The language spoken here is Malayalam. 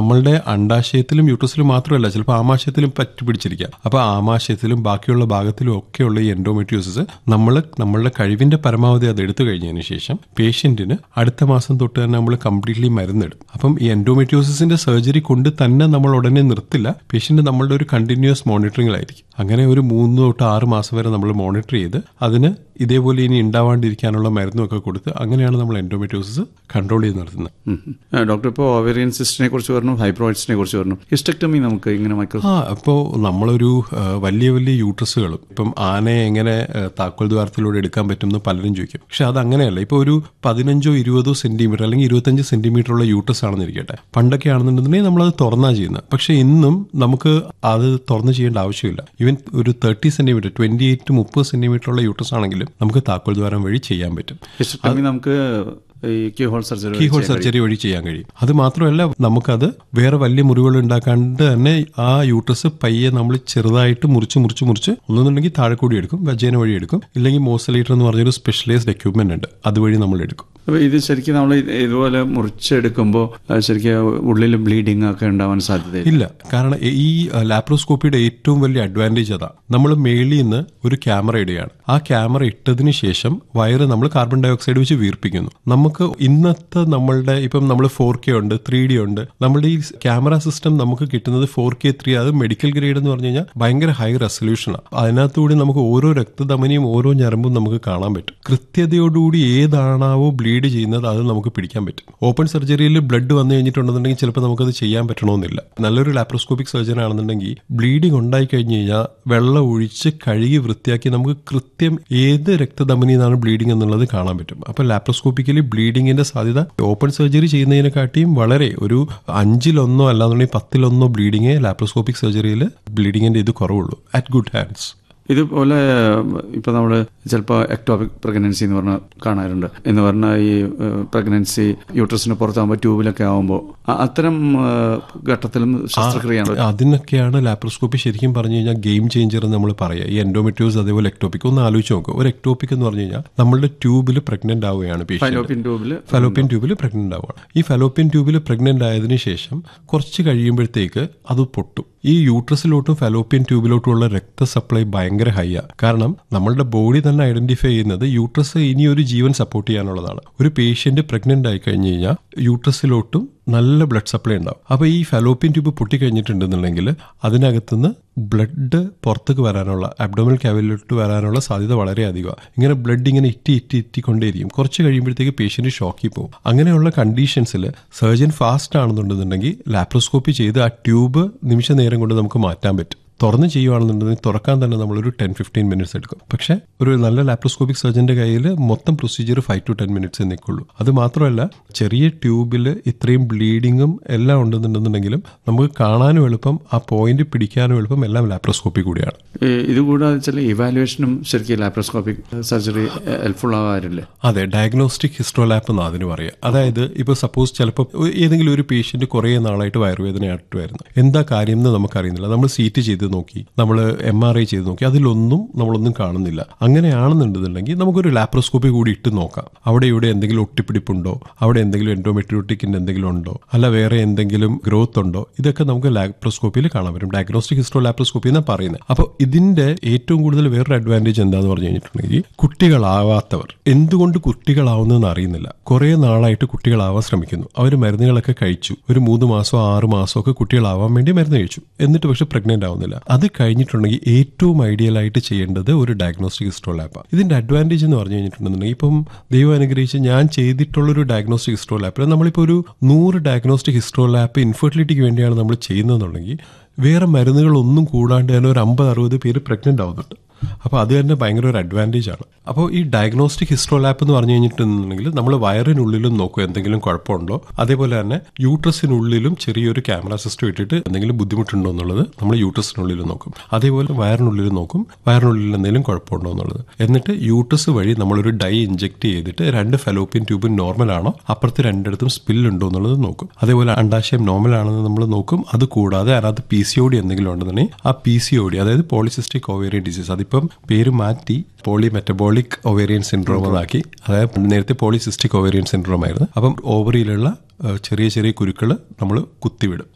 നമ്മളുടെ അണ്ടാശയത്തിലും യൂട്രസിലും മാത്രമല്ല ചിലപ്പോൾ ആമാശയത്തിലും പറ്റി പിടിച്ചിരിക്കാം അപ്പോൾ ആമാശയത്തിലും ബാക്കിയുള്ള ഭാഗത്തിലും ഒക്കെയുള്ള ഈ എൻഡോമെട്രിയോസിസ് നമ്മൾ നമ്മളുടെ കഴിവിന്റെ പരമാവധി അത് എടുത്തു കഴിഞ്ഞതിന് ശേഷം പേഷ്യന്റിന് അടുത്ത മാസം തൊട്ട് തന്നെ നമ്മൾ കംപ്ലീറ്റ്ലി മരുന്നിടും അപ്പം ഈ എൻഡോമെട്രിയോസിന്റെ സർജറി കൊണ്ട് തന്നെ നമ്മൾ ഉടനെ നിർത്തില്ല പേഷ്യന്റ് നമ്മളുടെ ഒരു കണ്ടിന്യൂസ് മോണിറ്ററിംഗിലായിരിക്കും അങ്ങനെ ഒരു മൂന്ന് തൊട്ട് ആറ് മാസം വരെ നമ്മൾ മോണിറ്റർ ചെയ്ത് അതിന് ഇതേപോലെ ഇനി ഉണ്ടാവാണ്ടിരിക്കാനുള്ള മരുന്നൊക്കെ കൊടുത്ത് അങ്ങനെയാണ് നമ്മൾ എൻഡോമെട്രിയോസിസ് കൺട്രോൾ ചെയ്ത് നിർത്തുന്നത് ഉം. ആ, ഡോക്ടർ ഇപ്പോൾ ഓവേറിയൻ സിസ്റ്റിനെ കുറിച്ച് പറഞ്ഞു ഹൈപ്രോയിഡ്സിനെ കുറിച്ച് പറഞ്ഞു ഹിസ്റ്റക്ടമി നമുക്ക് ഇങ്ങനെ മൈക്രോ ആ അപ്പോൾ നമ്മളൊരു ആ, വലിയ വലിയ യൂട്രസുകളും ഇപ്പം ആനയെ എങ്ങനെ ആ, താക്കോൽ ദ്വാരത്തിലൂടെ എടുക്കാൻ പറ്റും എന്ന് പലരും ചോദിക്കും പക്ഷെ അത് അങ്ങനെയല്ല ഇപ്പോൾ ഒരു പതിനഞ്ചോ ഇരുപതോ സെന്റിമീറ്റർ അല്ലെങ്കിൽ ഇരുപത്തഞ്ച് സെന്റിമീറ്റർ ഉള്ള യൂട്രസ് ആണെന്നിരിക്കട്ടെ പണ്ടൊക്കെ ആണെന്നുണ്ടെന്നുണ്ടെങ്കിൽ നമ്മളത് തുറന്നാ ചെയ്യുന്നത് പക്ഷെ ഇന്നും നമുക്ക് അത് തുറന്ന് ചെയ്യേണ്ട ആവശ്യമില്ല ഈവൻ ഒരു തേർട്ടി സെന്റിമീറ്റർ ട്വന്റി എയ്റ്റ് മുപ്പത് സെന്റിമീറ്റർ ഉള്ള യൂട്രസ് ആണെങ്കിലും നമുക്ക് താക്കോൽ ദ്വാരം വഴി ചെയ്യാൻ പറ്റും ഹിസ്റ്റക്ടമി നമുക്ക് ഈ keyhole surgery keyhole surgery വഴി ചെയ്യാൻ കഴിയും അത് മാത്രമല്ല നമുക്കത് വേറെ വലിയ മുറിവുകൾ ഉണ്ടാക്കാണ്ട് തന്നെ ആ യൂട്രസ് പയ്യെ നമ്മൾ ചെറുതായിട്ട് മുറിച്ച് മുറിച്ച് മുറിച്ച് ഒന്നുണ്ടെങ്കിൽ താഴെ കൂടി എടുക്കും വജേന വഴി എടുക്കും ഇല്ലെങ്കിൽ മോസലേറ്റർ എന്ന് പറഞ്ഞൊരു സ്പെഷ്യലൈസ്ഡ് എക്യുപ്മെന്റ് ഉണ്ട് അതുവഴി നമ്മൾ എടുക്കും അപ്പോൾ ഇത് ശരിക്കും നമ്മൾ ഇതുപോലെ മുറിച്ചെടുക്കുമ്പോൾ ആ, ശരിക്കും ഉള്ളിൽ ബ്ലീഡിംഗ് ഒക്കെ ഉണ്ടാവാൻ സാധ്യതയില്ല ഇല്ല കാരണം ഈ ലാപ്രോസ്കോപ്പിയുടെ ഏറ്റവും വലിയ അഡ്വാൻറ്റേജ് അതാ നമ്മൾ മേളിൽ നിന്ന് ഒരു ക്യാമറ ഇടുകയാണ് ആ ക്യാമറ ഇട്ടതിന് ശേഷം വയറ് നമ്മൾ കാർബൺ ഡൈ ഓക്സൈഡ് വെച്ച് വീർപ്പിക്കുന്നു നമുക്ക് ഇന്നത്തെ നമ്മളുടെ ഇപ്പം നമ്മൾ ഫോർ കെ ഉണ്ട് ത്രീ ഡി ഉണ്ട് നമ്മുടെ ഈ ക്യാമറ സിസ്റ്റം നമുക്ക് കിട്ടുന്നത് ഫോർ കെ ത്രീ അത് മെഡിക്കൽ ഗ്രേഡ് എന്ന് പറഞ്ഞു കഴിഞ്ഞാൽ ഭയങ്കര ഹൈ റെസൊല്യൂഷനാണ് അതിനകത്തുകൂടി നമുക്ക് ഓരോ രക്തധമനിയും ഓരോ ഞരമ്പും നമുക്ക് കാണാൻ പറ്റും കൃത്യതയോടുകൂടി ഏതാണാവോ ബ്ലീഡ് ചെയ്യുന്നത് അത് നമുക്ക് പിടിക്കാൻ പറ്റും ഓപ്പൺ സർജറിയിൽ ബ്ലഡ് വന്നു കഴിഞ്ഞിട്ടുണ്ടെന്നുണ്ടെങ്കിൽ ചിലപ്പോൾ നമുക്കത് ചെയ്യാൻ പറ്റണമെന്നില്ല നല്ലൊരു ലാപ്രോസ്കോപ്പിക് സർജൻ ആണെന്നുണ്ടെങ്കിൽ ബ്ലീഡിംഗ് ഉണ്ടായി കഴിഞ്ഞു കഴിഞ്ഞാൽ വെള്ളം ഒഴിച്ച് കഴുകി വൃത്തിയാക്കി നമുക്ക് കൃത്യം ഏത് രക്തധമനിയിൽ നിന്നാണ് ബ്ലീഡിംഗ് എന്നുള്ളത് കാണാൻ പറ്റും അപ്പോൾ ലാപ്രോസ്കോപ്പിക്കലി ബ്ലീഡിങ്ങിന്റെ സാധ്യത ഓപ്പൺ സർജറി ചെയ്യുന്നതിനെക്കാട്ടിയും വളരെ ഒരു അഞ്ചിലൊന്നോ അല്ലാന്നുണ്ടെങ്കിൽ പത്തിലൊന്നോ ബ്ലീഡിങ്ങേ ലാപ്രോസ്കോപ്പിക് സർജറിയിൽ ബ്ലീഡിങ്ങിന്റെ ഇത് കുറവുള്ളൂ അറ്റ് ഗുഡ് ഹാൻഡ്സ് ഇതുപോലെ ഇപ്പോൾ നമ്മൾ ചിലപ്പോൾ എക്ടോപിക് പ്രഗ്നൻസി എന്ന് പറഞ്ഞാൽ കാണാറുണ്ട് എന്ന് പറഞ്ഞാൽ ഈ പ്രഗ്നൻസി യൂട്രസിന് പുറത്താകുമ്പോൾ ട്യൂബിലൊക്കെ ആകുമ്പോൾ അത്തരം ആ, ഘട്ടത്തിലും ശസ്ത്രക്രിയയാണ് അതിനൊക്കെയാണ് ലാപ്രോസ്കോപ്പി ശരിക്കും പറഞ്ഞു കഴിഞ്ഞാൽ ഗെയിം ചേഞ്ചർ എന്ന് നമ്മൾ പറയുക ഈ എൻഡോമെട്രിയോസ് അതേപോലെ എക്ടോപിക് ഒന്ന് ആലോചിച്ച് നോക്കുക ഒരു എക്ടോപിക് എന്ന് പറഞ്ഞു കഴിഞ്ഞാൽ നമ്മളുടെ ട്യൂബിൽ പ്രഗ്നന്റ് ആവുകയാണ് പേഷ്യന്റ് ഫൈലോപ്പിൻ ട്യൂബിൽ ഫലോപ്പിയൻ ട്യൂബിൽ പ്രഗ്നന്റ് ആവുകയാണ് ഈ ഫലോപ്പിയൻ ട്യൂബിൽ പ്രഗ്നന്റ് ആയതിനു ശേഷം കുറച്ച് കഴിയുമ്പോഴത്തേക്ക് അത് പൊട്ടും ഈ യൂട്രസിലോട്ടും ഫലോപ്പിയൻ ട്യൂബിലോട്ടുമുള്ള രക്ത സപ്ലൈ ഭയങ്കര ഹൈ ആ കാരണം നമ്മളുടെ ബോഡി തന്നെ ഐഡന്റിഫൈ ചെയ്യുന്നത് യൂട്രസ് ഇനി ഒരു ജീവൻ സപ്പോർട്ട് ചെയ്യാനുള്ളതാണ് ഒരു പേഷ്യന്റ് പ്രഗ്നന്റ് ആയി കഴിഞ്ഞു കഴിഞ്ഞാൽ യൂട്രസിലോട്ടും നല്ല ബ്ലഡ് സപ്ലൈ ഉണ്ടാവും അപ്പൊ ഈ ഫലോപ്പിയൻ ട്യൂബ് പൊട്ടിക്കഴിഞ്ഞിട്ടുണ്ടെന്നുണ്ടെങ്കിൽ അതിനകത്തുനിന്ന് ബ്ലഡ് പുറത്തേക്ക് വരാനുള്ള അബ്ഡോമൽ ക്യാവിലോട്ട് വരാനുള്ള സാധ്യത വളരെ അധികമാണ് ഇങ്ങനെ ബ്ലഡ് ഇങ്ങനെ ഇറ്റി ഇറ്റി ഇറ്റിക്കൊണ്ടേയിരിക്കും കുറച്ച് കഴിയുമ്പോഴത്തേക്ക് പേഷ്യന്റ് ഷോക്കിൽ പോകും അങ്ങനെയുള്ള കണ്ടീഷൻസിൽ സർജൻ ഫാസ്റ്റ് ആണെന്നുണ്ടെന്നുണ്ടെങ്കിൽ ലാപ്രോസ്കോപ്പി ചെയ്ത് ആ ട്യൂബ് നിമിഷ നേരം കൊണ്ട് നമുക്ക് മാറ്റാൻ പറ്റും തുറന്ന് ചെയ്യുവാണെന്നുണ്ടെങ്കിൽ തുറക്കാൻ തന്നെ നമ്മളൊരു ടെൻ ഫിഫ്റ്റീൻ മിനിറ്റ്സ് എടുക്കും പക്ഷേ ഒരു നല്ല ലാപ്രോസ്കോപ്പിക് സർജന്റെ കയ്യിൽ മൊത്തം procedure five to ten minutes നിൽക്കുള്ളൂ അത് മാത്രമല്ല ചെറിയ ട്യൂബിൽ ഇത്രയും ബ്ലീഡിങ്ങും എല്ലാം ഉണ്ടെന്നുണ്ടെന്നുണ്ടെങ്കിലും നമുക്ക് കാണാനും എളുപ്പം ആ പോയിന്റ് പിടിക്കാനും എളുപ്പം എല്ലാം ലാപ്രോസ്കോപ്പി കൂടിയാണ് ഇതുകൂടാതെ ചില ഇവാലുവേഷനും ശരിക്കും ലാപ്രോസ്കോപ്പിക് സർജറി ഹെൽപ്ഫുൾ ആകാറില്ലേ അതെ ഡയഗ്നോസ്റ്റിക് ഹിസ്ട്രോലാപ്പ് എന്ന് അതിന് പറയാം അതായത് ഇപ്പോൾ സപ്പോസ് ചിലപ്പോൾ ഏതെങ്കിലും ഒരു പേഷ്യന്റ് കുറേ നാളായിട്ട് വയറുവേദനയായിട്ട് വരുന്നു എന്താ കാര്യം എന്ന് നമുക്കറിയുന്നില്ല നമ്മൾ സീറ്റ് ചെയ്ത് നോക്കി നമ്മൾ എം ആർ ഐ ചെയ്ത് നോക്കി അതിലൊന്നും നമ്മളൊന്നും കാണുന്നില്ല അങ്ങനെയാണെന്നുണ്ടെന്നുണ്ടെങ്കിൽ നമുക്കൊരു ലാപ്രോസ്കോപ്പി കൂടി ഇട്ട് നോക്കാം അവിടെ ഇവിടെ എന്തെങ്കിലും ഒട്ടിപ്പിടിപ്പുണ്ടോ അവിടെ എന്തെങ്കിലും എൻഡോമെട്രിയോട്ടിക്കിന്റെ എന്തെങ്കിലും ഉണ്ടോ അല്ല വേറെ എന്തെങ്കിലും ഗ്രോത്ത് ഉണ്ടോ ഇതൊക്കെ നമുക്ക് ലാപ്രോസ്കോപ്പിയിൽ കാണാൻ പറ്റും ഡയഗ്നോസ്റ്റിക് ഹിസ്റ്റോ ലാപ്രോസ്കോപ്പി എന്നാണ് പറയുന്നത് അപ്പോൾ ഇതിന്റെ ഏറ്റവും കൂടുതൽ വേറൊരു അഡ്വാൻറ്റേജ് എന്താന്ന് പറഞ്ഞു കഴിഞ്ഞിട്ടുണ്ടെങ്കിൽ കുട്ടികളാവാത്തവർ എന്തുകൊണ്ട് കുട്ടികളാവുന്നതെന്ന് അറിയുന്നില്ല കുറെ നാളായിട്ട് കുട്ടികളാവാൻ ശ്രമിക്കുന്നു അവർ മരുന്നുകളൊക്കെ കഴിച്ചു ഒരു മൂന്ന് മാസമോ ആറ് മാസമോ ഒക്കെ കുട്ടികളാവാൻ വേണ്ടി മരുന്ന് കഴിച്ചു എന്നിട്ട് പക്ഷെ പ്രഗ്നന്റ് ആവുന്നില്ല അത് കഴിഞ്ഞിട്ടുണ്ടെങ്കിൽ ഏറ്റവും ഐഡിയൽ ആയിട്ട് ചെയ്യേണ്ടത് ഒരു ഡയഗ്നോസ്റ്റിക് ഹിസ്റ്റോ ലാബാണ് ഇതിന്റെ അഡ്വാൻറ്റേജ് എന്ന് പറഞ്ഞു കഴിഞ്ഞിട്ടുണ്ടെന്നുണ്ടെങ്കിൽ ഇപ്പം ദൈവം അനുഗ്രഹിച്ച് ഞാൻ ചെയ്തിട്ടുള്ള ഒരു ഡയഗ്നോസ്റ്റിക് ഹിസ്റ്റോ ലാബ് നമ്മളിപ്പോൾ ഒരു നൂറ് ഡയഗ്നോസ്റ്റിക് ഹിസ്റ്റോ ലാബ് ഇൻഫെർട്ടിലിറ്റിക്ക് വേണ്ടിയാണ് നമ്മൾ ചെയ്യുന്നതെന്നുണ്ടെങ്കിൽ വേറെ മരുന്നുകളൊന്നും കൂടാണ്ട് തന്നെ ഒരു അമ്പത് അറുപത് പേര് പ്രഗ്നന്റ് ആവുന്നുണ്ട് അപ്പോൾ അത് തന്നെ ഭയങ്കര ഒരു അഡ്വാൻറ്റേജ് ആണ് അപ്പോൾ ഈ ഡയഗ്നോസ്റ്റിക് ഹിസ്റ്റോ ലാബ് എന്ന് പറഞ്ഞു കഴിഞ്ഞിട്ടുണ്ടെങ്കിൽ നമ്മൾ വയറിനുള്ളിലും നോക്കും എന്തെങ്കിലും കുഴപ്പമുണ്ടോ അതേപോലെ തന്നെ യൂട്രസിനുള്ളിലും ചെറിയൊരു ക്യാമറ സിസ്റ്റം ഇട്ടിട്ട് എന്തെങ്കിലും ബുദ്ധിമുട്ടുണ്ടോ എന്നുള്ളത് നമ്മൾ യൂട്രസിനുള്ളിലും നോക്കും അതേപോലെ വയറിനുള്ളിലും നോക്കും വയറിനുള്ളിൽ എന്തെങ്കിലും കുഴപ്പമുണ്ടോ എന്നുള്ളത് എന്നിട്ട് യൂട്രസ് വഴി നമ്മളൊരു ഡൈ ഇഞ്ചെക്ട് ചെയ്തിട്ട് രണ്ട് ഫെലോപ്പിയൻ ട്യൂബും നോർമൽ ആണോ അപ്പുറത്ത് രണ്ടിടത്തും സ്പിൽ ഉണ്ടോ എന്നുള്ളത് നോക്കും അതേപോലെ അണ്ടാശയം നോർമൽ ആണെന്ന് നമ്മൾ നോക്കും അത് കൂടാതെ അതിനകത്ത് പി സി ഒ ഡി എന്തെങ്കിലും ഉണ്ടെന്നുണ്ടെങ്കിൽ ആ പി സി ഒ ഡി അതായത് പോളിസിസ്റ്റിക് ഓവേറിയൻ ഡിസീസ് അതിപ്പം പേര് മാറ്റി പോളി മെറ്റബോളിക് ഓവേറിയൻ സിൻഡ്രോം എന്നാക്കി അതായത് നേരത്തെ പോളിസിസ്റ്റിക് ഓവേറിയൻ സിൻഡ്രോം ആയിരുന്നു അപ്പം ഓവറിയിലുള്ള ഏഹ്, ചെറിയ ചെറിയ കുരുക്കൾ നമ്മൾ കുത്തിവിടും